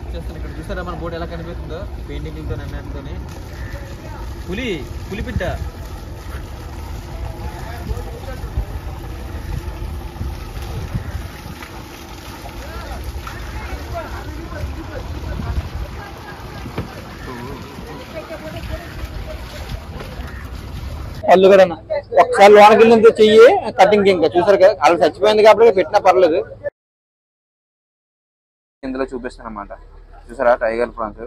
వచ్చేస్తాను ఇక్కడ చూసారా మన బోట్ ఎలా కనిపిస్తుందో పెయింటింగ్తో అన్నిటితో పులి పులి బిడ్డ పళ్ళు కూడా ఒకసారి లోనకి వెళ్ళినంత చెయ్యి కటింగ్ ఇంకా చూసారు కదా అలా చచ్చిపోయింది కాబట్టి పెట్టినా పర్లేదు ఇందులో చూపిస్తాను అనమాట చూసారా టైగర్ ప్రాన్స్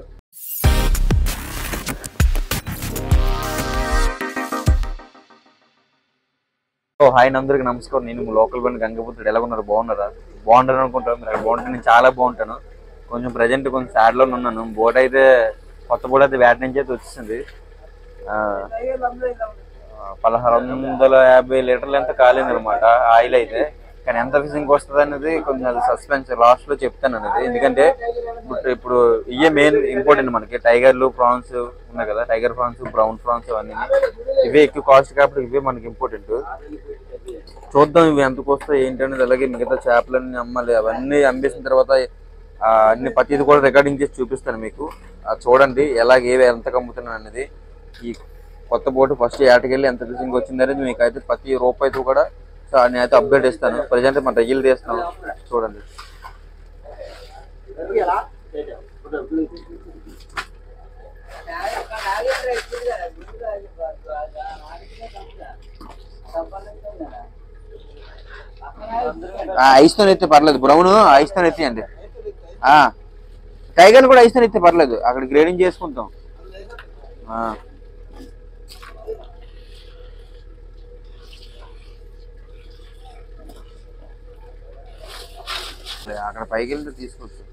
ఓ హాయ్ అందరికి నమస్కారం నేను లోకల్ బండి గంగపుత్రుడు ఎలా ఉన్నారు బాగున్నారా బాగుంటారు అనుకుంటారు మీరు అక్కడ బాగుంటే నేను చాలా బాగుంటాను కొంచెం ప్రజెంట్ కొంచెం sad లో ఉన్నాను బోట్ అయితే కొత్త బోట్ అయితే వేట నుంచి అయితే వచ్చేసింది ఆ, ఆ, పదహారు వందల యాభై లీటర్లు ఎంత కాలింది అనమాట ఆయిల్ అయితే కానీ ఎంత ఫిషింగ్ వస్తుంది అనేది కొంచెం అది సస్పెన్స్ లాస్ట్ లో చెప్తాను అనేది ఎందుకంటే ఇప్పుడు ఇప్పుడు ఇవే మెయిన్ ఇంపార్టెంట్ మనకి టైగర్లు ప్రాన్స్ ఉన్నాయి కదా టైగర్ ప్రాన్స్ బ్రౌన్ ప్రాన్స్ అవన్నీ ఇవే ఎక్కువ కాస్ట్ కాబట్టి ఇవే మనకి ఇంపార్టెంట్ చూద్దాం ఇవి ఎంతకు వస్తాయి ఏంటి అనేది అలాగే మిగతా చేపలన్నీ అమ్మాలి అవన్నీ అమ్మేసిన తర్వాత ఆ, అన్ని ప్రతిది కూడా రికార్డింగ్ చేసి చూపిస్తాను మీకు ఆ, చూడండి ఎలాగ ఏవి ఎంత కమ్ముతున్నాను అనేది ఈ కొత్త బోటు ఫస్ట్ ఏటకెళ్ళి ఎంత ఫిషింగ్ వచ్చింది అనేది మీకు అయితే ప్రతి రూపాయితో కూడా సో నేనైతే అప్డేట్ ఇస్తాను ప్రజెంట్ మన రైలు తీస్తున్నాను చూడండి ఐస్ తో ఎత్తే పర్లేదు బ్రౌన్ ఐస్ తో ఎత్తియండి ఆ టైగర్ కూడా ఐస్ తో ఎత్తే పర్లేదు అక్కడ గ్రేడింగ్ చేసుకుంటాం ఆ. అక్కడ పైకి వెళ్తే తీసుకోవచ్చు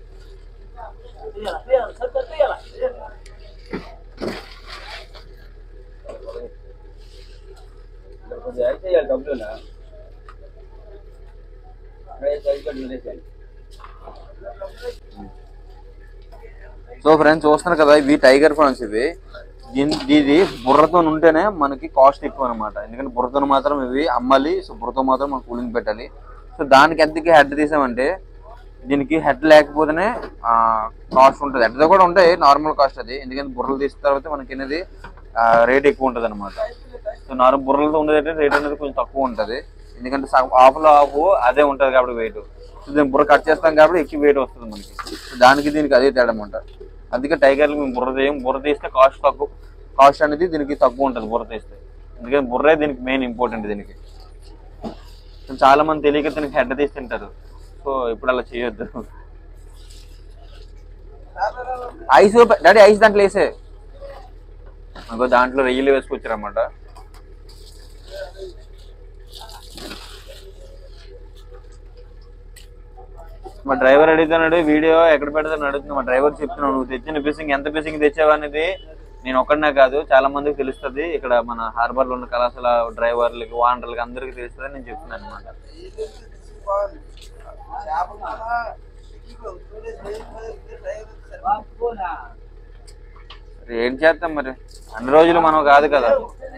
సో ఫ్రెండ్స్ చూస్తున్నారు కదా ఇవి టైగర్ ఫ్రాన్స్ ఇవి దీని ఇది బుర్రతో ఉంటేనే మనకి కాస్ట్ ఎక్కువ అనమాట ఎందుకంటే బుర్రతో మాత్రం ఇవి అమ్మాలి సో బుర్రతో మాత్రం మనం కూలింగ్ పెట్టాలి సో దానికి ఎంతకి హెడ్ తీసామంటే దీనికి హెడ్ లేకపోతేనే కాస్ట్ ఉంటుంది హెడ్తో కూడా ఉంటాయి నార్మల్ కాస్ట్ అది ఎందుకంటే బుర్రలు తీసిన తర్వాత మనకి అనేది రేట్ ఎక్కువ ఉంటుంది అనమాట సో నార్మల్ బుర్రలతో ఉండేది రేట్ అనేది కొంచెం తక్కువ ఉంటుంది ఎందుకంటే ఆఫ్లో ఆఫ్ అదే ఉంటుంది కాబట్టి వెయిట్ సో దీన్ని బుర్ర కట్ చేస్తాం కాబట్టి ఎక్కువ వెయిట్ వస్తుంది మనకి సో దానికి దీనికి అదే తేడా అనమాట అందుకే టైగర్లు మేము బుర్ర తీయం బుర్ర తీస్తే కాస్ట్ తక్కువ కాస్ట్ అనేది దీనికి తక్కువ ఉంటుంది బుర్ర తీస్తే ఎందుకంటే బుర్రే దీనికి మెయిన్ ఇంపార్టెంట్ దీనికి సో చాలా మంది తెలియక దీనికి హెడ్ తీసి తింటారు సో ఇప్పుడు అలా చేయొద్దు ఐస్ డాడీ ఐస్ దాంట్లో వేసే ఇంకో దాంట్లో రొయ్యలు వేసుకొచ్చారన్నమాట మా డ్రైవర్ అడుగుతున్నాడు వీడియో ఎక్కడ పెడతాను అడుగుతున్నా మా డ్రైవర్ చెప్తున్నాడు నువ్వు తెచ్చిన ఫిషింగ్ ఎంత ఫిషింగ్ తెచ్చావు అనేది నేను ఒక్కడనే కాదు చాలా మందికి తెలుస్తుంది ఇక్కడ మన హార్బర్ లో ఉన్న కళాశాల డ్రైవర్లకి వాండర్లకి అందరికీ తెలుస్తుంది నేను చెప్తున్నాను అనమాట ఏం చేస్తాం మరి అన్ని రోజులు మనం కాదు కదా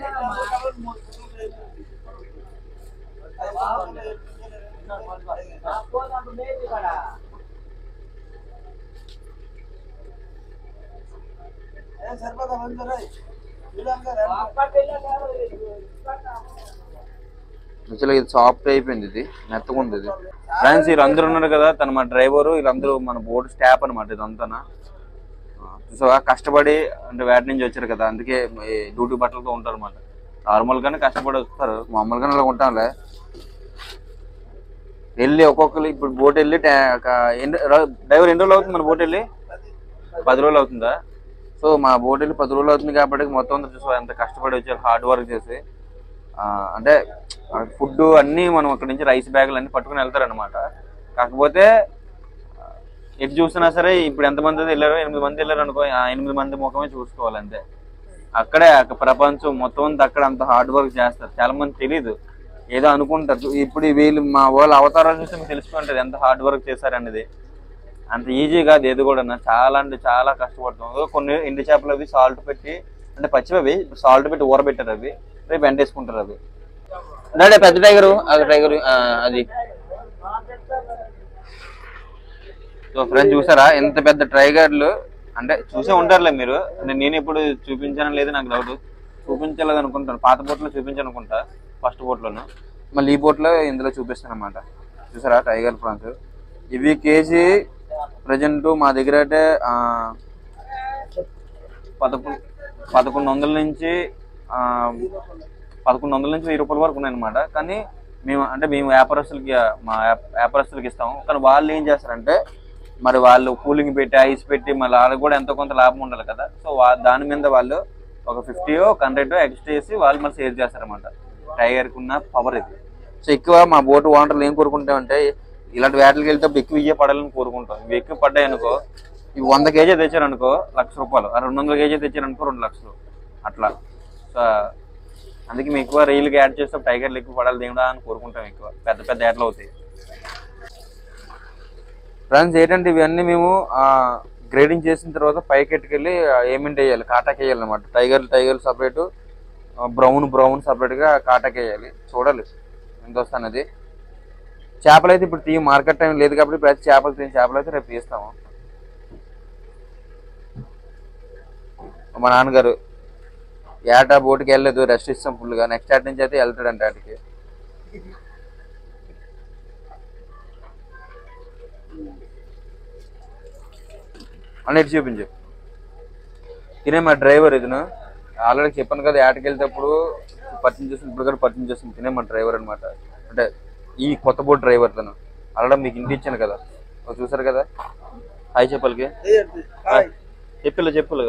అసలు ఇది సాఫ్ట్ అయిపోయింది ఇది మెత్తగా ఉంది ఇది ఫ్రెండ్స్ వీళ్ళందరూ ఉన్నారు కదా తన మా డ్రైవర్ వీళ్ళందరూ మన బోర్డు స్టాఫ్ అనమాట ఇదంతా సో కష్టపడి అంటే వేట నుంచి వచ్చారు కదా అందుకే ఈ డ్యూటీ బట్టలతో ఉంటారు అనమాట నార్మల్ గానే కష్టపడి వస్తారు మామూలుగానే అలా ఉంటాంలే వెళ్ళి ఒక్కొక్కరు ఇప్పుడు బోట్ వెళ్ళి టా- ఒక ఎన్ని- రా- డ్రైవర్ ఎన్ని రోజులు అవుతుంది మన బోట్ వెళ్ళి పది రోజులు అవుతుందా సో మా బోట్ వెళ్ళి పది రోజులు అవుతుంది కాబట్టి మొత్తం అంతా చూసి ఎంత కష్టపడి వచ్చారు హార్డ్ వర్క్ చేసి ఆ, అంటే ఫుడ్ అన్నీ మనం అక్కడి నుంచి రైస్ బ్యాగులు అన్ని పట్టుకుని వెళ్తారనమాట కాకపోతే ఆ, ఎటు చూసినా సరే ఇప్పుడు ఎంతమంది వెళ్ళారో ఎనిమిది మంది వెళ్ళారు అనుకో ఆ ఎనిమిది మంది ముఖమే చూసుకోవాలి అంతే అక్కడే అక్కడ ప్రపంచం మొత్తం అంతా అక్కడ అంత హార్డ్ వర్క్ చేస్తారు చాలా మంది తెలియదు ఏదో అనుకుంటారు ఇప్పుడు వీళ్ళు మా వాళ్ళ అవతారాలు చూస్తే మీకు తెలుసుకుంటారు ఎంత హార్డ్ వర్క్ చేశారనేది అంత ఈజీ కాదు ఏది కూడా చాలా అంటే చాలా కష్టపడతాం ఏదో కొన్ని ఎండు చేపలు అవి సాల్ట్ పెట్టి అంటే పచ్చివి అవి సాల్ట్ పెట్టి ఊరబెట్టారు అవి రేపు ఎండేసుకుంటారు అవి డాడీ పెద్ద టైగరు అది టైగర్ అది సో ఫ్రెండ్స్ చూసారా ఎంత పెద్ద ట్రైగర్లు అంటే చూసే ఉంటారులే మీరు అంటే నేను ఎప్పుడు చూపించాను లేదు నాకు డౌట్ చూపించలేదు అనుకుంటాను పాత బోట్లో చూపించాలనుకుంటా ఫస్ట్ బోట్లోను మళ్ళీ ఈ బోట్లో ఇందులో చూపిస్తాను అనమాట చూసారా టైగర్ ప్రాన్స్ ఇవి కేజీ ప్రజెంట్ మా దగ్గర అయితే ఆ, పదకొండు పదకొండు వందల నుంచి ఆ, పదకొండు వందల నుంచి వెయ్యి రూపాయల వరకు ఉన్నాయన్నమాట కానీ మేము అంటే మేము వ్యాపారస్తులకి మా వ్యాప- వ్యాపారస్తులకి ఇస్తాము కానీ వాళ్ళు ఏం చేస్తారంటే మరి వాళ్ళు కూలింగ్ పెట్టి ఐస్ పెట్టి మళ్ళీ వాళ్ళకి కూడా ఎంతో కొంత లాభం ఉండాలి కదా సో వా- దాని మీద వాళ్ళు ఒక ఫిఫ్టీ ఒక హండ్రెడ్ ఎక్స్ట్రా చేసి వాళ్ళు మళ్ళీ సేల్ చేస్తారన్నమాట టైగర్కి ఉన్న పవర్ ఇది సో ఎక్కువ మా బోటు ఓనర్లు ఏం కోరుకుంటామంటే ఇలాంటి వేటలకు వెళ్తే ఎక్కువ ఇయ్యే పడాలని కోరుకుంటాం ఇవి ఎక్కువ పడ్డాయి అనుకో ఇవి వంద కేజీ తెచ్చారనుకో లక్ష రూపాయలు ఆ రెండు వందల కేజీ తెచ్చారనుకో రెండు లక్షలు అట్లా సో అందుకే మేము ఎక్కువ రైలుకి యాడ్ చేస్తాం టైగర్లు ఎక్కువ పడాలి దేవుడా అని కోరుకుంటాం ఎక్కువ పెద్ద పెద్ద ఏటలు అవుతాయి ఫ్రెండ్స్ ఏంటంటే ఇవన్నీ మేము గ్రేడింగ్ చేసిన తర్వాత పైకి ఎట్టుకెళ్ళి ఏమెంట్ వేయాలి కాటాకి వేయాలి అనమాట tiger tiger separate brown brown సపరేట్గా కాటాకి వేయాలి చూడాలి ఎంత వస్తున్నది చేపలు అయితే ఇప్పుడు తీ మార్కెట్ టైం లేదు కాబట్టి ప్రతి చేపలు తిని చేపలు అయితే రేపు తీస్తాము మా నాన్నగారు ఏటా బోటుకి వెళ్ళలేదు రెస్ట్ ఇస్తాం ఫుల్గా నెక్స్ట్ ఏట నుంచి అయితే వెళ్తాడంట ఆటికి అన్నిటి చూపించు తినే మా డ్రైవర్ ఇతను ఆల్రెడీ చెప్పాను కదా ఏటకి వెళ్తేప్పుడు పరిచయం చేసిన ఇప్పుడు కూడా పరిచయం చేస్తుంది తినే మా డ్రైవర్ అనమాట అంటే ఈ కొత్త బోట్ డ్రైవర్ తను ఆల్రెడీ మీకు ఇంటి ఇచ్చాను కదా ఓ చూసారు కదా హాయ్ చెప్పాలికి చెప్పిల్లు చెప్పులు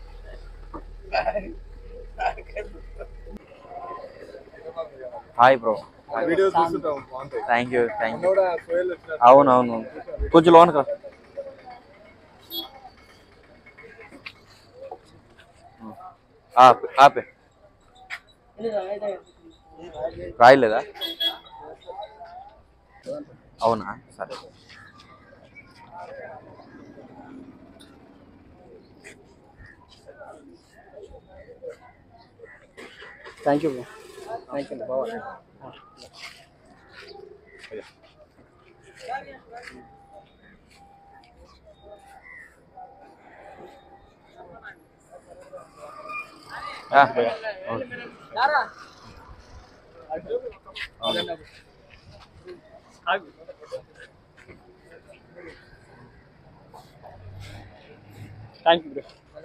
హాయ్ బ్రో వీడియో చూస్తుంటాం బాగుంటాయి థ్యాంక్ యూ థ్యాంక్ యూ కూడా సోయల్ వచ్చినట్టు అవును అవును కొంచెం లోనక ఆపే ఆపే రాయలేదా అవునా సరే థ్యాంక్ యూ థ్యాంక్ యూ బాగా ఆ, ఓకే. థ్యాంక్ యూ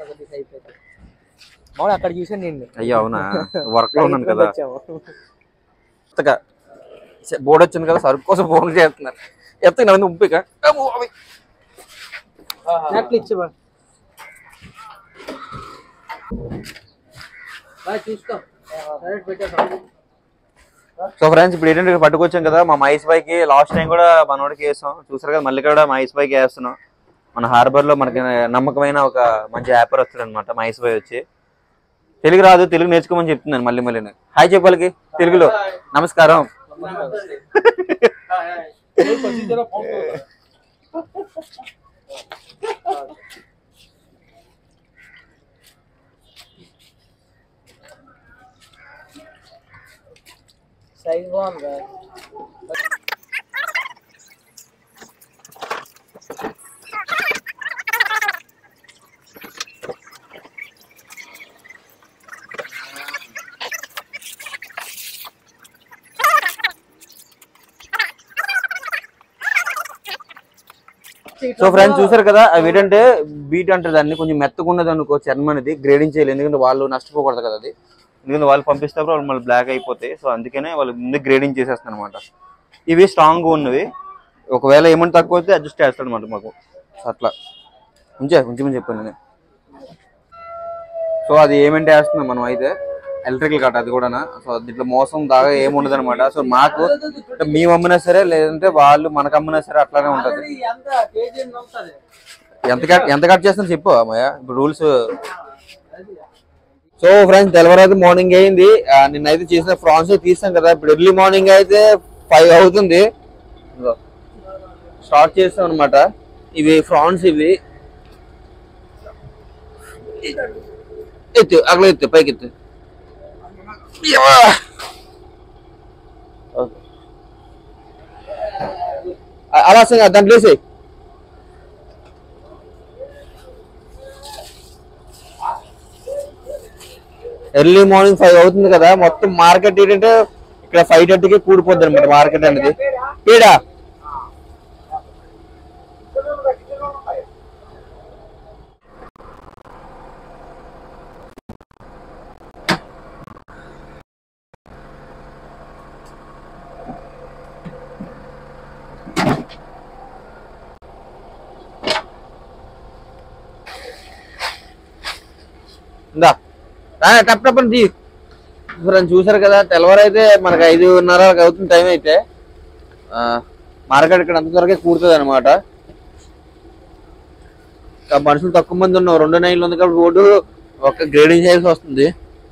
మామూలు అక్కడ చూసాను నేను అయ్యో అవునా వర్క్ లో ఉన్నాను కదా వచ్చాము కొత్తగా బోర్డు వచ్చింది కదా సరుకు కోసం ఫోన్ చేస్తున్నారు ఎత్తగా నన్ను ఉప్పిక నెట్లు ఇచ్చేవా చూసుకో పెట్టేస్తాం సో ఫ్రెండ్స్ ఇప్పుడు ఏంటంటే ఇక్కడ పట్టుకొచ్చాం కదా మా మైస్ బైక్ లాస్ట్ టైం కూడా మనోడికి వేసాం చూసారు కదా మళ్ళీ కూడా మైస్ బైక్ వేస్తున్నాం మన హార్బర్ లో మనకి నమ్మకమైన ఒక మంచి యాపర్ వస్తుంది అనమాట మైస్ బై వచ్చి తెలుగు రాదు తెలుగు నేర్చుకోమని చెప్తున్నాను మళ్ళీ మళ్ళీ హాయ్ చెప్పాలికి తెలుగులో నమస్కారం సైజ్ బాగుంది సో ఫ్రెండ్స్ చూసారు కదా అవి ఏంటంటే బీట్ అంటారు దాన్ని కొంచెం మెత్తకున్నది అనుకో చర్మం అనేది గ్రేడింగ్ చేయాలి ఎందుకంటే వాళ్ళు నష్టపోకూడదు కదా అది ఎందుకంటే వాళ్ళు పంపిస్తారు వాళ్ళు మళ్ళీ బ్లాక్ అయిపోతాయి సో అందుకనే వాళ్ళు ముందు గ్రేడింగ్ చేసేస్తాను అనమాట ఇవి స్ట్రాంగ్ ఉన్నవి ఒకవేళ ఏమైనా తక్కువ అయితే అడ్జస్ట్ చేస్తాడు అనమాట మాకు సో అట్లా ఉంచే ఉంచమని చెప్పాను నేను సో అది ఏమంటే వేస్తున్నాం మనం అయితే ఎలక్ట్రికల్ కట్ అది కూడా సో దీంట్లో మోసం దాగా ఏముండదు అనమాట సో మాకు అంటే మేము అమ్మినా సరే లేదంటే వాళ్ళు మనకు అమ్మినా సరే అట్లానే ఉంటది ఎంత కేజీ ఉంటుంది ఎంత కట్ ఎంత కట్ చేస్తాను చెప్పు అమ్మయ్య ఇప్పుడు రూల్స్ సో ఫ్రెండ్స్ తెల్లవారైతే మార్నింగ్ అయింది ఆ, నిన్నైతే చేసిన ఫ్రాన్స్ తీసాం కదా ఇప్పుడు ఎర్లీ మార్నింగ్ అయితే ఫైవ్ అవుతుంది స్టార్ట్ చేస్తాం అనమాట ఇవి ఫ్రాన్స్ ఇవి ఎత్తు అక్కడ ఎత్తు పైకి ఎత్తు యా! ఓకే. అ- అలా సంగ దాంట్లో వేసేయ్ ఎర్లీ మార్నింగ్ ఫైవ్ అవుతుంది కదా మొత్తం మార్కెట్ ఏంటంటే ఇక్కడ ఫైవ్ థర్టీకి కూడిపోద్ది అనమాట మార్కెట్ అనేది ఈడా ఇందా రానా టప్ టప్ అని తీ ఇప్పుడు అని చూసారు కదా తెల్లవారు అయితే మనకి ఐదున్నర అవుతుంది టైం అయితే ఆ, మార్కెట్ ఇక్కడ అంత త్వరగా కూడుతుంది అనమాట మనుషులు తక్కువ మంది ఉన్నాం రెండు నైన్లు ఉంది కాబట్టి రోడ్డు ఒక గ్రేడింగ్ చేయాల్సి వస్తుంది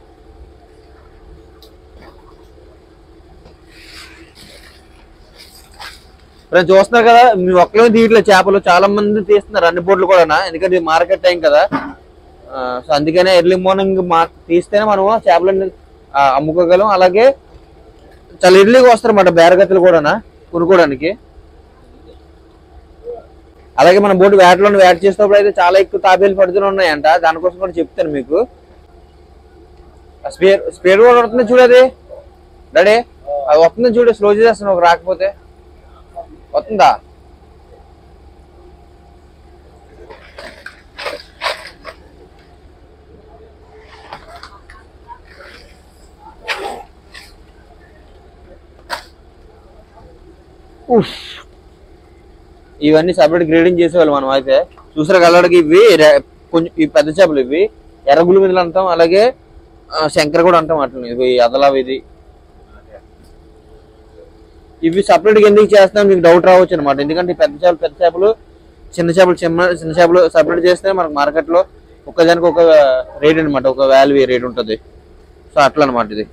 ఫ్రెండ్స్ చూస్తున్నారు కదా మీ ఒక్కరే తీయట్లేదు చేపలు చాలా మంది తీస్తున్నారు అన్ని బోట్లు కూడా ఎందుకంటే ఇది మార్కెట్ టైం కదా ఆ, సో అందుకనే ఎర్లీ మార్నింగ్ మా తీస్తేనే మనము చేపలన్నీ ఆ, అమ్ముకోగలం అలాగే చాలా ఎర్లీగా వస్తారన్నమాట బేరగతులు కూడా కొనుక్కోవడానికి అలాగే మన బోటు వేటలో వేట చేసేటప్పుడు అయితే చాలా ఎక్కువ తాబేలు పడుతూనే ఉన్నాయంట దానికోసం కూడా చెప్తాను మీకు స్పేర్ స్పేర్ కూడా వస్తుంది చూడది డాడీ అది వస్తుంది చూడు స్లో చేస్తాను ఒక రాకపోతే వస్తుందా ఉఫ్. ఇవన్నీ సపరేట్ గ్రేడింగ్ చేసేవాళ్ళు మనం అయితే చూసారు కలడికి ఇవి రె- కొంచెం ఈ పెద్ద చేపలు ఇవి ఎర్రగులు మీదలు అంటాం అలాగే ఆ, శంకర కూడా అంటాం అట్లా ఇవి అదలావి ఇది ఇవి సపరేట్ గా ఎందుకు చేస్తాం మీకు డౌట్ రావచ్చు అనమాట ఎందుకంటే ఈ పెద్ద చేపలు పెద్ద చేపలు చిన్న చేపలు చిన్న చిన్న చేపలు సపరేట్ చేస్తే మనకు మార్కెట్ లో ఒక్కదానికి ఒక రేట్ అన్నమాట ఒక వాల్యూ రేట్ ఉంటుంది సో అట్లా అనమాట ఇది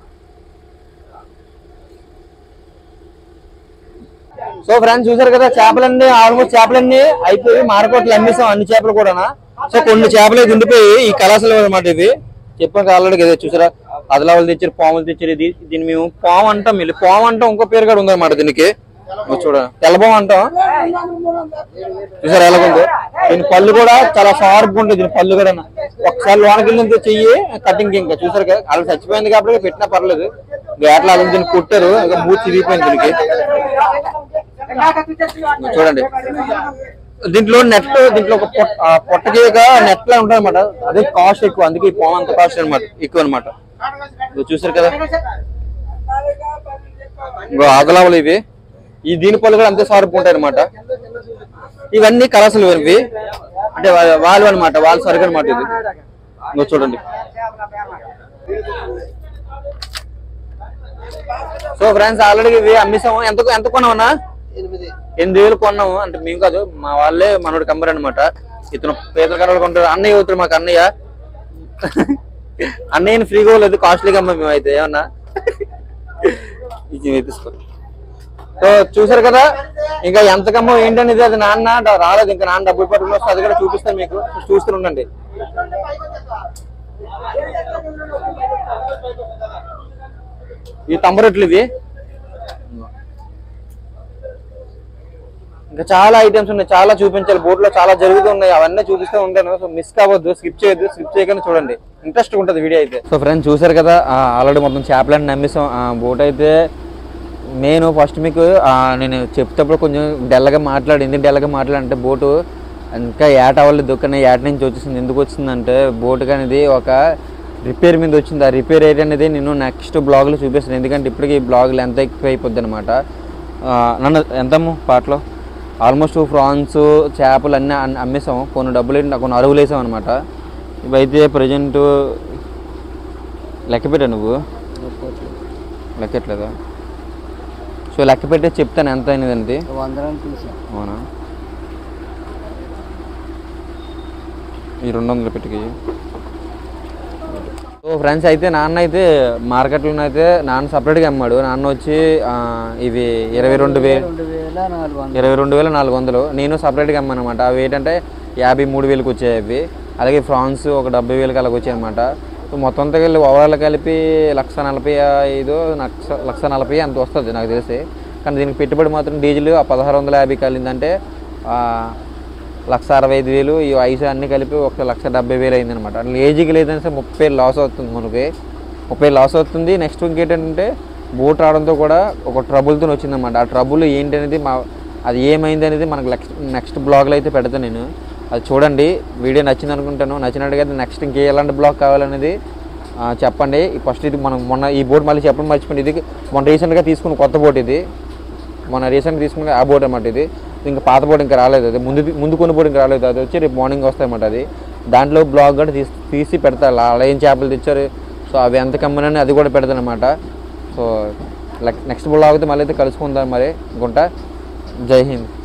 సో ఫ్రెండ్స్ చూసారు కదా చేపలన్నీ ఆల్మోస్ట్ చేపలన్నీ అయిపోయి మార్కెట్లో అమ్మేసాం అన్ని చేపలు కూడా సో కొన్ని చేపలు అయితే ఉండిపోయి ఈ కళాశాల అనమాట ఇవి చెప్పాక ఆల్రెడీ కదా చూసారా అదలావులు తెచ్చారు పాములు తెచ్చారు ఇది దీన్ని మేము పాము అంటాం వీళ్ళు పాము అంటాం ఇంకో పేరు కూడా ఉందన్నమాట దీనికి ఇగో చూడ తెల్లబాము అంటాం చూసారా ఎలాగుందో దీని పళ్ళు కూడా చాలా షార్ప్ ఉంటుంది దీని పళ్ళు కూడా ఒకసారి లోనకి వెళ్ళినంత చెయ్యి కటింగ్ ఇంకా చూసారు కదా అలా చచ్చిపోయింది కాబట్టి పెట్టినా పర్లేదు వేటలో అలా దీన్ని కుట్టారు ఇంకా మూతి చిరిగిపోయింది దీనికి ఇగో చూడండి దీంట్లో నెట్ దీంట్లో ఒక పొట్ట ఆ పొట్టకేక నెట్ లా ఉంటుంది అనమాట అదే కాస్ట్ ఎక్కువ అందుకే ఈ పాము అంత కాస్ట్ అనమాట ఎక్కువ అనమాట చూసారు కదా ఇంకో ఆదలావులు ఇవి ఈ దీని పళ్ళు కూడా అంతే సార్పు ఉంటాయి అనమాట ఇవన్నీ కలసలు ఇవి అంటే వా- వాళ్ళు అనమాట వాళ్ళు సరుకు అనమాట ఇది ఇంకో చూడండి సో ఫ్రెండ్స్ ఆల్రెడీ ఇవి అమ్మేసాము ఎంత ఎంత కొన్నామన్నా ఎనిమిది వేలు కొన్నాము అంటే మేము కాదు మా వాళ్ళే మనోడు కంబర్ అనమాట ఇతను పేదల కర్రలు కొంటారు అన్నయ్య అవుతాడు మాకు అన్నయ్య అన్నయ్యని ఫ్రీగా లేదు కాస్ట్లీగా అమ్మాం మేము అయితే ఏమన్నా ఇది తీసుకో సో చూసారు కదా ఇంకా ఎంతకమ్మో ఏంటనేది అది నాన్న డ- రాలేదు ఇంకా నాన్న డబ్బులు పట్టుకుని వస్తే అది కూడా చూపిస్తాను మీకు చూస్తూ ఉండండి ఈ తంబరొట్లు ఇవి ఇంకా చాలా ఐటమ్స్ ఉన్నాయి చాలా చూపించాలి బోట్ లో చాలా జరుగుతున్నాయి అవన్నీ చూపిస్తూ ఉంటాను సో మిస్ కావద్దు స్కిప్ చేయొద్దు స్కిప్ చేయకుండా చూడండి ఇంట్రెస్ట్ ఉంటుంది వీడియో అయితే సో ఫ్రెండ్స్ చూసారు కదా ఆల్రెడీ మొత్తం చేపలన్నీ నమ్మేసాం బోట్ అయితే నేను ఫస్ట్ మీకు ఆ, నేను చెప్తేప్పుడు కొంచెం డెల్లగా మాట్లాడి ఎందుకు డెల్లగా మాట్లాడంటే బోటు ఇంకా ఏట అవ్వలేదు కానీ ఏట నుంచి వచ్చేసింది ఎందుకు వచ్చిందంటే బోట్ అనేది ఒక రిపేర్ మీద వచ్చింది ఆ రిపేర్ ఏంటి అనేది నేను నెక్స్ట్ బ్లాగ్లో చూపిస్తాను ఎందుకంటే ఇప్పటికి ఈ బ్లాగ్లు ఎంత ఎక్కువ అయిపోద్ది అనమాట నన్ను ఎంతమ్ము పాటలో ఆల్మోస్ట్ ఫ్రాన్స్ చేపలు అన్నీ అన్ని అమ్మేసాము కొన్ని డబ్బులు ఏంటి కొన్ని అరువులు వేసాం అనమాట ఇవైతే ప్రజెంట్ లెక్క పెట్టా నువ్వు లెక్కట్లేదా సో లెక్క పెట్టి చెప్తాను ఎంత అయినది అనేది వందలని తీసాం అవునా ఈ రెండు వందలు పెట్టుకి సో ఫ్రెండ్స్ అయితే నాన్న అయితే మార్కెట్లో అయితే నాన్న సపరేట్గా అమ్మాడు నాన్న వచ్చి ఆ, ఇవి ఇరవై రెండు వేలు రెండు వేల నాలుగు వందలు ఇరవై రెండు వేల నాలుగు వందలు నేను సపరేట్గా అమ్మాను అనమాట అవి ఏంటంటే యాభై మూడు వేలకు వచ్చాయి అవి అలాగే ఫ్రాన్స్ ఒక డెబ్బై వేలకు అలాగ వచ్చాయి అనమాట సో మొత్తం అంతా కలిపి ఓవరాల్ కలిపి లక్ష నలభై ఐదు లక్ష లక్ష నలభై అంత వస్తుంది నాకు తెలిసి కానీ దీనికి పెట్టుబడి మాత్రం డీజిల్ ఆ పదహారు వందల యాభై కలిందంటే ఆ, లక్ష అరవై ఐదు వేలు ఈ ఐస్ అన్ని కలిపి ఒక లక్ష డెబ్బై వేలు అయింది అనమాట అట్లా ఏజీకి లేదని సరే ముప్పై లాస్ అవుతుంది మనకి ముప్పై లాస్ అవుతుంది నెక్స్ట్ ఇంకేంటంటే బోట్ రావడంతో కూడా ఒక ట్రబుల్తో వచ్చిందన్నమాట ఆ ట్రబుల్ ఏంటి అనేది మా అది ఏమైంది అనేది మనకు నెక్స్ట్ నెక్స్ట్ బ్లాగ్లో అయితే పెడతాను నేను అది చూడండి వీడియో నచ్చింది అనుకుంటాను నచ్చినట్టుగా నెక్స్ట్ ఇంకే ఎలాంటి బ్లాగ్ కావాలనేది ఆ, చెప్పండి ఫస్ట్ ఇది మనం మొన్న ఈ బోట్ మళ్ళీ చెప్పడం మర్చిపోయింది ఇది మొన్న రీసెంట్గా తీసుకున్న కొత్త బోట్ ఇది మొన్న రీసెంట్గా తీసుకున్న ఆ బోట్ అన్నమాట ఇది ఇంకా పాత బోట్ ఇంకా రాలేదు అది ముందు ముందు కొన్ని బోట్ ఇంకా రాలేదు అది వచ్చి రేపు మార్నింగ్ వస్తాయన్నమాట అది దాంట్లో బ్లాగ్ కూడా తీసి తీసి పెడతా అలా ఏం చేపలు తెచ్చారు సో అవి ఎంత కమ్మనని అది కూడా పెడతాను అనమాట సో నెక్స్ట్ బ్లాగ్ అయితే మళ్ళీ అయితే కలుసుకుందాం మరి గుంట జై హింద్